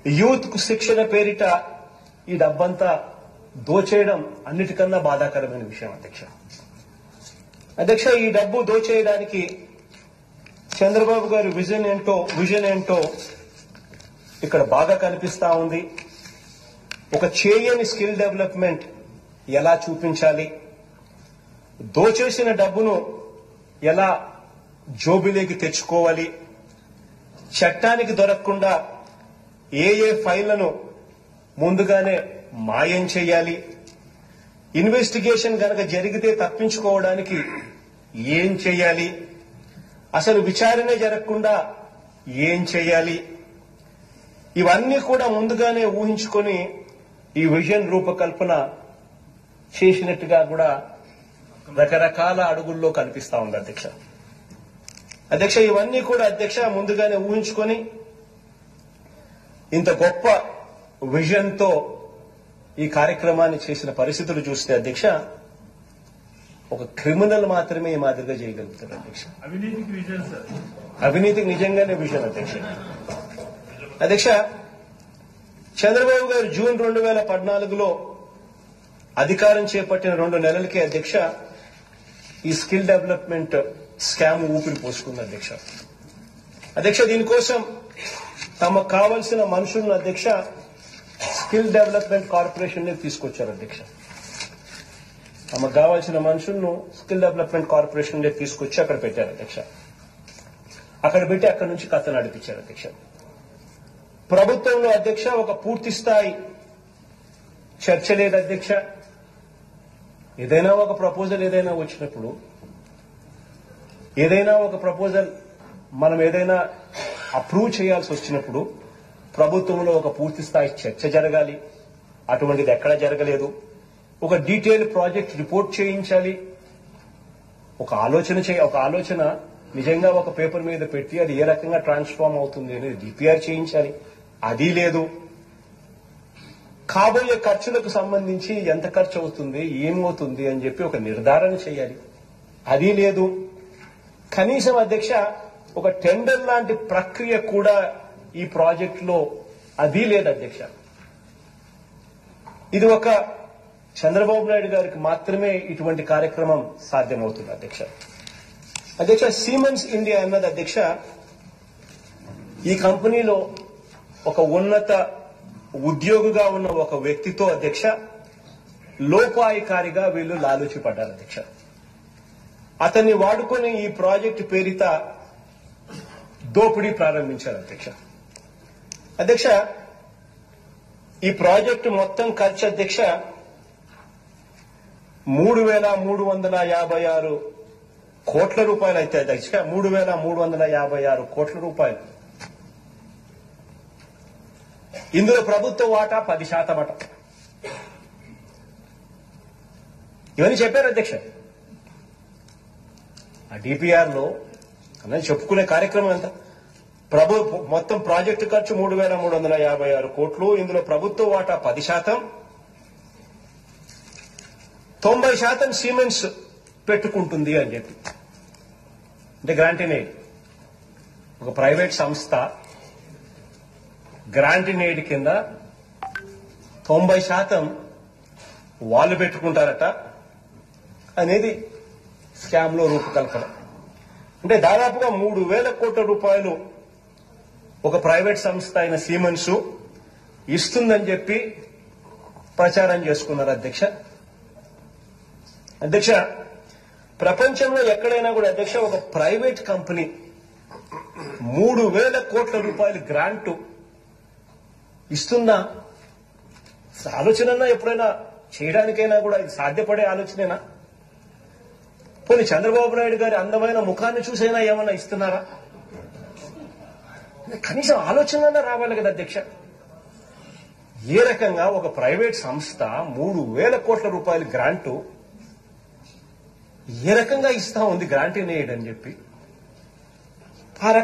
youth కు శిక్షణ పేరిట ఈ డబ్బంతా దోచేయడం అన్నిటికన్నా బాధాకరమైన విషయం అధ్యక్ష అధ్యక్ష ఈ డబ్బు దోచేయడానికి చంద్రబాబు గారి విజన్ ఏంటో విజన్ ఏంటో ఇక్కడ బాగా కనిపిస్తా ఉంది ఒక చేయని స్కిల్ డెవలప్మెంట్ ఎలా చూపించాలి దోచేసిన డబ్బును ఎలా జోబిలోకి తెచ్చుకోవాలి చట్టానికి దొరకకుండా ఏ ఏ ఫైళ్లను ముందుగానే మాయం చేయాలి ఇన్వెస్టిగేషన్ గనక జరిగితే తప్పించుకోవడానికి ఏం చేయాలి అసలు విచారణే జరగకుండా ఏం చేయాలి ఇవన్నీ కూడా ముందుగానే ఊహించుకొని ఈ విజన్ రూపకల్పన చేసినట్టుగా కూడా రకరకాల అడుగుల్లో కనిపిస్తా ఉంది అధ్యక్ష అధ్యక్ష ఇవన్నీ కూడా అధ్యక్ష ముందుగానే ఊహించుకొని ఇంత గొప్ప విజన్ తో ఈ కార్యక్రమాన్ని చేసిన పరిస్థితులు చూస్తే అధ్యక్ష ఒక క్రిమినల్ మాత్రమే ఈ మాదిరిగా చేయగలుగుతారు అధ్యక్ష అవినీతికి విజన్ సార్ అవినీతికి నిజంగానే విజన్ అధ్యక్ష అధ్యక్ష చంద్రబాబు గారు జూన్ రెండు వేల పద్నాలుగులో అధికారం చేపట్టిన రెండు నెలలకే అధ్యక్ష ఈ స్కిల్ డెవలప్మెంట్ స్కామ్ ఊపిరి పోసుకుంది అధ్యక్ష అధ్యక్ష దీనికోసం తమకు కావలసిన మనుషులను అధ్యక్ష స్కిల్ డెవలప్మెంట్ కార్పొరేషన్ తీసుకొచ్చారు అధ్యక్ష తమకు కావాల్సిన మనుషులను స్కిల్ డెవలప్మెంట్ కార్పొరేషన్ తీసుకొచ్చి అక్కడ పెట్టారు అధ్యక్ష అక్కడ పెట్టి అక్కడ నుంచి కథ నడిపించారు అధ్యక్ష ప్రభుత్వంలో అధ్యక్ష ఒక పూర్తి స్థాయి చర్చ లేదు అధ్యక్ష ఏదైనా ఒక ప్రపోజల్ ఏదైనా వచ్చినప్పుడు ఏదైనా ఒక ప్రపోజల్ మనం ఏదైనా అప్రూవ్ చేయాల్సి వచ్చినప్పుడు ప్రభుత్వంలో ఒక పూర్తి స్థాయి చర్చ జరగాలి అటువంటిది ఎక్కడా జరగలేదు ఒక డీటెయిల్ ప్రాజెక్ట్ రిపోర్ట్ చేయించాలి ఒక ఆలోచన చేయ ఒక ఆలోచన నిజంగా ఒక పేపర్ మీద పెట్టి అది ఏ రకంగా ట్రాన్స్ఫార్మ్ అవుతుంది అనేది డిపిఆర్ చేయించాలి అది లేదు కాబోయే ఖర్చులకు సంబంధించి ఎంత ఖర్చు అవుతుంది ఏమవుతుంది అని చెప్పి ఒక నిర్ధారణ చేయాలి అది లేదు కనీసం అధ్యక్ష ఒక టెండర్ లాంటి ప్రక్రియ కూడా ఈ ప్రాజెక్టులో అది లేదు అధ్యక్ష ఇది ఒక చంద్రబాబు నాయుడు గారికి మాత్రమే ఇటువంటి కార్యక్రమం సాధ్యమవుతుంది అధ్యక్ష అధ్యక్ష సీమెన్స్ ఇండియా అన్నది అధ్యక్ష ఈ కంపెనీలో ఒక ఉన్నత ఉద్యోగిగా ఉన్న ఒక వ్యక్తితో అధ్యక్ష లోపాయికారిగా వీళ్ళు లాలూచి పడ్డారు అధ్యక్ష అతన్ని వాడుకొని ఈ ప్రాజెక్టు పేరిత దోపిడీ ప్రారంభించారు అధ్యక్ష అధ్యక్ష ఈ ప్రాజెక్టు మొత్తం ఖర్చు అధ్యక్ష మూడు వేల మూడు వందల యాభై ఆరు కోట్ల రూపాయలు అయితే అధ్యక్ష మూడు వేల మూడు వందల యాభై ఆరు కోట్ల రూపాయలు ఇందులో ప్రభుత్వ వాటా పది శాతం అట ఇవన్నీ చెప్పారు అధ్యక్ష ఆ డిపిఆర్ లో అన్నది చెప్పుకునే కార్యక్రమం ఎంత ప్రభు మొత్తం ప్రాజెక్టు ఖర్చు మూడు వేల మూడు వందల యాభై ఆరు కోట్లు ఇందులో ప్రభుత్వ వాటా పది శాతం తొంభై శాతం సిమెంట్స్ పెట్టుకుంటుంది అని చెప్పి అంటే గ్రాంటీనే ఒక ప్రైవేట్ సంస్థ గ్రాంటీనేడ్ కింద తొంభై శాతం వాళ్ళు పెట్టుకుంటారట అనేది స్కామ్ లో రూపకల్పన అంటే దాదాపుగా మూడు వేల కోట్ల రూపాయలు ఒక ప్రైవేట్ సంస్థ అయిన సీమెన్స్ ఇస్తుందని చెప్పి ప్రచారం చేసుకున్నారు అధ్యక్ష అధ్యక్ష ప్రపంచంలో ఎక్కడైనా కూడా అధ్యక్ష ఒక ప్రైవేట్ కంపెనీ మూడు వేల కోట్ల రూపాయల గ్రాంటు ఇస్తుందా ఆలోచన ఎప్పుడైనా చేయడానికైనా కూడా ఇది సాధ్యపడే ఆలోచనేనా పోనీ చంద్రబాబు నాయుడు గారి అందమైన ముఖాన్ని చూసైనా ఏమన్నా ఇస్తున్నారా కనీసం ఆలోచన రావాలి కదా అధ్యక్ష ఏ రకంగా ఒక ప్రైవేట్ సంస్థ మూడు వేల కోట్ల రూపాయల గ్రాంటు ఏ రకంగా ఇస్తా ఉంది గ్రాంట్ అని చెప్పి ఆ రకంగా